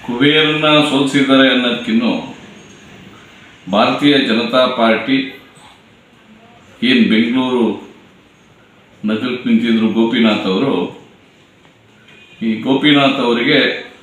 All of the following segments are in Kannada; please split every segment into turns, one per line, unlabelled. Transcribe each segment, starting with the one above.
ಕುಬೇರನ್ನ ಸೋಲಿಸಿದ್ದಾರೆ ಅನ್ನೋದಕ್ಕಿನ್ನೂ ಭಾರತೀಯ ಜನತಾ ಪಾರ್ಟಿ ಏನು ಬೆಂಗಳೂರು ನಗರಕ್ಕೆ ನಿಂತಿದ್ರು ಗೋಪಿನಾಥ್ ಅವರು ಈ ಗೋಪಿನಾಥ್ ಅವರಿಗೆ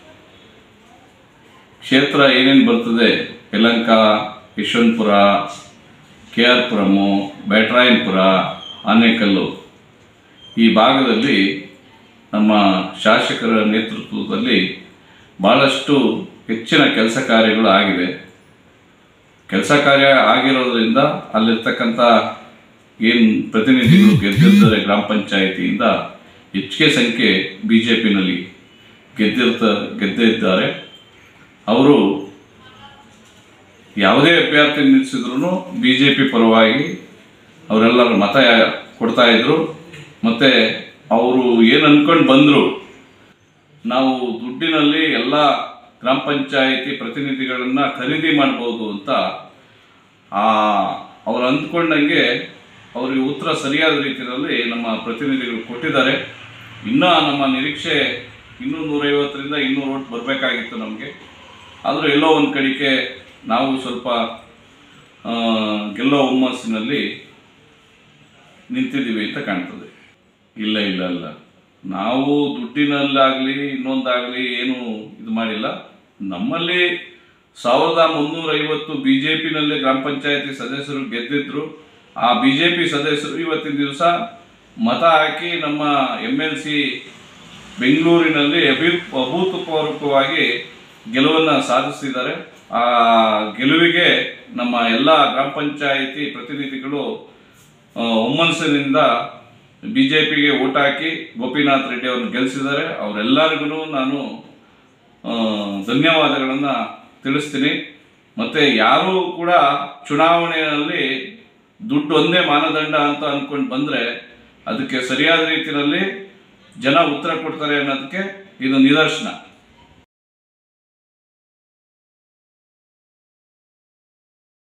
ಕ್ಷೇತ್ರ ಏನೇನು ಬರ್ತದೆ ಯಲಂಕ ಯಶವಂತಪುರ ಕೆ ಆರ್ ಪುರಮು ಬ್ಯಾಟ್ರಾಯನ್ಪುರ ಆನೇಕಲ್ಲು ಈ ಭಾಗದಲ್ಲಿ ನಮ್ಮ ಶಾಸಕರ ನೇತೃತ್ವದಲ್ಲಿ ಭಾಳಷ್ಟು ಹೆಚ್ಚಿನ ಕೆಲಸ ಕಾರ್ಯಗಳು ಆಗಿದೆ ಕೆಲಸ ಕಾರ್ಯ ಆಗಿರೋದ್ರಿಂದ ಅಲ್ಲಿರ್ತಕ್ಕಂಥ ಏನು ಪ್ರತಿನಿಧಿಗಳು ಗೆದ್ದಿರ್ತಾರೆ ಗ್ರಾಮ ಪಂಚಾಯಿತಿಯಿಂದ ಹೆಚ್ಚಿಗೆ ಸಂಖ್ಯೆ ಬಿ ಜೆ ಪಿನಲ್ಲಿ ಗೆದ್ದಿರ್ತ ಗೆದ್ದಿದ್ದಾರೆ ಅವರು ಯಾವುದೇ ಅಭ್ಯರ್ಥಿ ನಿಲ್ಲಿಸಿದ್ರು ಬಿ ಜೆ ಪಿ ಪರವಾಗಿ ಅವರೆಲ್ಲರೂ ಮತ ಕೊಡ್ತಾ ಇದ್ರು ಮತ್ತು ಅವರು ಏನು ಅಂದ್ಕೊಂಡು ಬಂದರು ನಾವು ದುಡ್ಡಿನಲ್ಲಿ ಎಲ್ಲ ಗ್ರಾಮ ಪಂಚಾಯಿತಿ ಪ್ರತಿನಿಧಿಗಳನ್ನು ಖರೀದಿ ಮಾಡ್ಬೋದು ಅಂತ ಆ ಅವ್ರು ಅಂದ್ಕೊಂಡಂಗೆ ಅವರಿಗೆ ಉತ್ತರ ಸರಿಯಾದ ರೀತಿಯಲ್ಲಿ ನಮ್ಮ ಪ್ರತಿನಿಧಿಗಳು ಕೊಟ್ಟಿದ್ದಾರೆ ಇನ್ನೂ ನಮ್ಮ ನಿರೀಕ್ಷೆ ಇನ್ನೂ ನೂರೈವತ್ತರಿಂದ ಇನ್ನೂರು ಓಟ್ ಬರಬೇಕಾಗಿತ್ತು ನಮಗೆ ಆದರೂ ಎಲ್ಲೋ ಒಂದು ಕಡೆಗೆ ನಾವು ಸ್ವಲ್ಪ ಆ, ಗೆಲ್ಲೋ ಹುಮ್ಮಸ್ಸಿನಲ್ಲಿ ನಿಂತಿದ್ದೀವಿ ಅಂತ ಕಾಣ್ತದೆ ಇಲ್ಲ ಇಲ್ಲ ಇಲ್ಲ ನಾವು ದುಡ್ಡಿನಲ್ಲಾಗಲಿ ಇನ್ನೊಂದಾಗಲಿ ಏನು ಇದು ಮಾಡಿಲ್ಲ ನಮ್ಮಲ್ಲಿ ಸಾವಿರದ ಮುನ್ನೂರ ಐವತ್ತು ಬಿ ಜೆ ಪಿನಲ್ಲಿ ಗ್ರಾಮ ಪಂಚಾಯತಿ ಸದಸ್ಯರು ಗೆದ್ದಿದ್ರು ಆ ಬಿ ಜೆ ಪಿ ಸದಸ್ಯರು ಇವತ್ತಿನ ದಿವಸ ಮತ ಹಾಕಿ ನಮ್ಮ ಎಮ್ ಎಲ್ ಸಿ ಬೆಂಗಳೂರಿನಲ್ಲಿ ಅಭಿ ಅಭೂತಪೂರ್ವಕವಾಗಿ ಗೆಲುವನ್ನು ಸಾಧಿಸಿದ್ದಾರೆ ಆ ಗೆಲುವಿಗೆ ನಮ್ಮ ಎಲ್ಲ ಗ್ರಾಮ ಪಂಚಾಯಿತಿ ಪ್ರತಿನಿಧಿಗಳು ಆ, ಒಮ್ಮನಸ್ಸಿನಿಂದ ಬಿ ಜೆ ಪಿಗೆ ಓಟ್ ಹಾಕಿ ಗೋಪಿನಾಥ್ ರೆಡ್ಡಿ ಅವ್ರನ್ನ ಗೆಲ್ಲಿಸಿದ್ದಾರೆ ಅವರೆಲ್ಲರಿಗೂ ನಾನು ಆ, ಧನ್ಯವಾದಗಳನ್ನು ತಿಳಿಸ್ತೀನಿ ಮತ್ತು ಯಾರೂ ಕೂಡ ಚುನಾವಣೆಯಲ್ಲಿ ದುಡ್ಡು ಒಂದೇ ಮಾನದಂಡ ಅಂತ ಅಂದ್ಕೊಂಡು ಬಂದರೆ ಅದಕ್ಕೆ ಸರಿಯಾದ ರೀತಿಯಲ್ಲಿ ಜನ ಉತ್ತರ ಕೊಡ್ತಾರೆ ಅನ್ನೋದಕ್ಕೆ ಇದು ನಿದರ್ಶನ